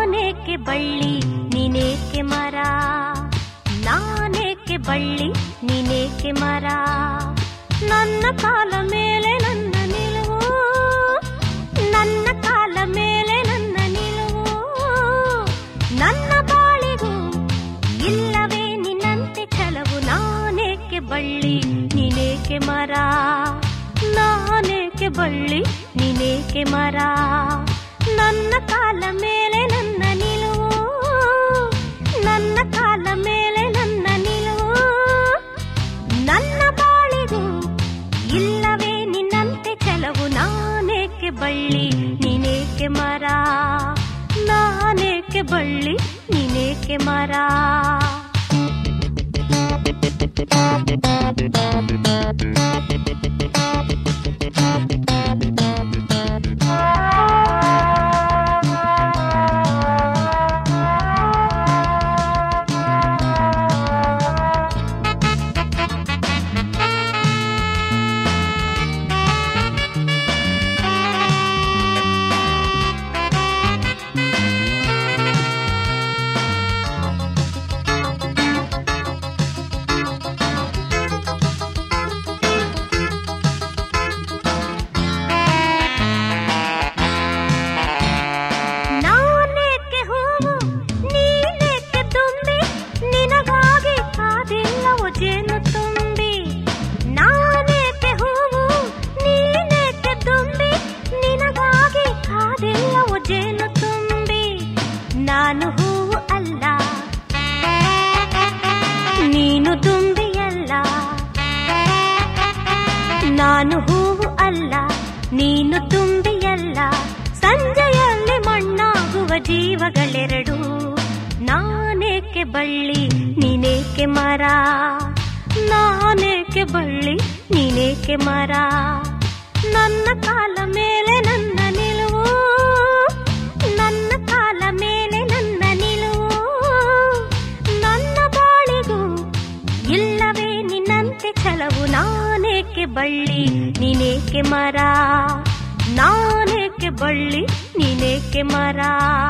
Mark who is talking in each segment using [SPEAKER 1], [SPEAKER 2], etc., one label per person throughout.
[SPEAKER 1] ನಾನೇಕೆ ಬಳ್ಳಿ ನೀನೇಕೆ ಮರ ನಾನೇಕೆ ಬಳ್ಳಿ ನೀನೇಕೆ ಮರ ನನ್ನ ಕಾಲ ಮೇಲೆ ನನ್ನ ನಿಲುವು ನನ್ನ ಕಾಲ ಮೇಲೆ ನನ್ನ ನಿಲುವು ನನ್ನ ಬಾಳಿಗೂ ಇಲ್ಲವೇ ನಿನ್ನಂತೆ ಛಲವು ನಾನೇಕೆ ಬಳ್ಳಿ ನೀನೇಕೆ ಮರ ನಾನೇಕೆ ಬಳ್ಳಿ ನೀನೇಕೆ ಮರ ನನ್ನ ಕಾಲ ಮೇಲೆ ನನ್ನ ನಿಲುವು ನನ್ನ ಕಾಲ ಮೇಲೆ ನನ್ನ ನಿಲುವು ನನ್ನ ಬಾಳಿಗೂ ಇಲ್ಲವೇ ನಿನ್ನಂತೆ ಛಲವು ನಾನೇಕೆ ಬಳ್ಳಿ ನೀನೇಕೆ ಮರ ನಾನೇಕೆ ಬಳ್ಳಿ ನೀನೇಕೆ ಮರ ನಾನೇಕೆ ಹೂವು ನೀನೇಕೆ ತುಂಬಿ ನಿನಗಾಗಿ ಕಾದಿಲ್ಲವು ಜೇನು ತುಂಬಿ ನಾನೇಕೆ ಹೂವು ನೀನೇಕೆ ತುಂಬಿ ನಿನಗಾಗಿ ಕಾದಿಲ್ಲವು ಜೇನು ತುಂಬಿ ನಾನು ಹೂವು ಅಲ್ಲ ನೀನು ತುಂಬಿಯಲ್ಲ ನಾನು ಹೂವು ಅಲ್ಲ ನೀನು ತುಂಬಿಯಲ್ಲ ಸಂಜೆಯಲ್ಲಿ ಮಣ್ಣಾಗುವ ಜೀವಗಳೆರಡು ನಾನೇಕೆ ಬಳ್ಳಿ ನೀನೇಕೆ ಮರ ನಾನೇಕೆ ಬಳ್ಳಿ ನೀನೇಕೆ ಮರ ನನ್ನ ಕಾಲ ಮೇಲೆ ನನ್ನ ನಿಲುವು ನನ್ನ ಕಾಲ ಮೇಲೆ ನನ್ನ ನಿಲುವು ನನ್ನ ಬಾಳಿಗೂ ಇಲ್ಲವೇ ನಿನ್ನಂತೆ ಛಲವು ನಾನೇಕೆ ಬಳ್ಳಿ ನೀನೇಕೆ ಮರ ನಾನೇಕೆ ಬಳ್ಳಿ ನೀನೇಕೆ ಮರ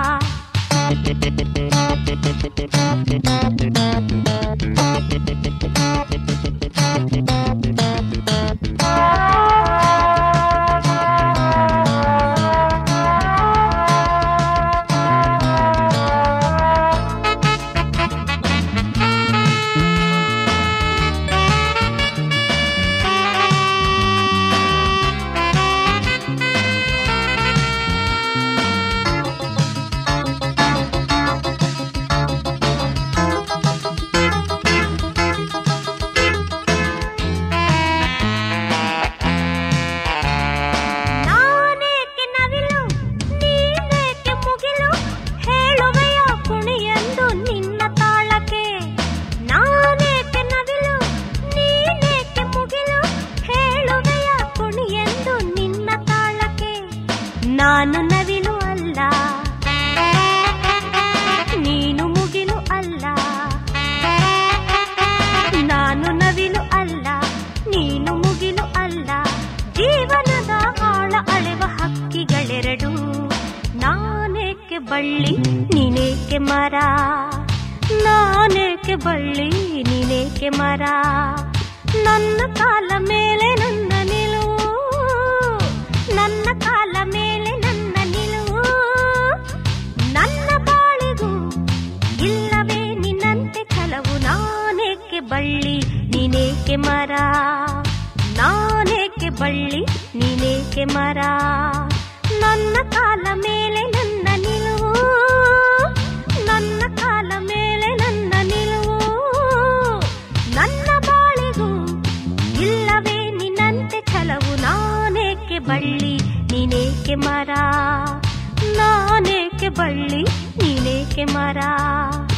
[SPEAKER 1] ನಾನೇಕೆ ನವಿಲು ನೀನೇಕೆ ಮುಗಿಲು ಹೇಳುವೆಯ ಕುಣಿಯೆಂದು ನಿನ್ನ ತಾಳಕ್ಕೆ ನಾನೇಕೆ ನವಿಲು ನೀನೇಕೆ ಮುಗಿಲು ಹೇಳುವೆಯ ಕುಣಿಯೆಂದು ನಿನ್ನ ತಾಳಕ್ಕೆ ನಾನು ನವಿಲು ಅಲ್ಲ ನೀನು ಮುಗಿಲು ಅಲ್ಲ ನಾನು ನವಿಲು ಅಲ್ಲ ನೀನು ಮುಗಿಲು ಅಲ್ಲ ಜೀವನದ ಆಳ ಅಳೆವ ಹಕ್ಕಿಗಳೆರಡು ನಾನೇಕೆ ಬಳ್ಳಿ ನೀನೇಕೆ ಮರ ನಾನೇಕೆ ಬಳ್ಳಿ ನೀನೇಕೆ ಮರ ನನ್ನ ಕಾಲ ಮೇಲೆ ನನ್ನ ನಿಲುವು ನನ್ನ ಕಾಲ ಮೇಲೆ ನನ್ನ ನಿಲುವು ನನ್ನ ಬಾಳಿಗೂ ಇಲ್ಲವೇ ನಿನ್ನಂತೆ ಛಲವು ನಾನೇಕೆ ಬಳ್ಳಿ ನೀನೇಕೆ ಮರ ನಾನೇಕೆ ಬಳ್ಳಿ ನೀನೇಕೆ ಮರ ನನ್ನ ಕಾಲ ಮೇಲೆ ನನ್ನ ನಿಲುವು ನನ್ನ ಕಾಲ ಮೇಲೆ ನನ್ನ ನಿಲುವು ನನ್ನ ಬಾಳಿಗೂ ಇಲ್ಲವೇ ನಿನ್ನಂತೆ ಛಲವು ನಾನೇಕೆ ಬಳ್ಳಿ ನೀನೇಕೆ ಮರ ನಾನೇಕೆ ಬಳ್ಳಿ ನೀನೇಕೆ ಮರ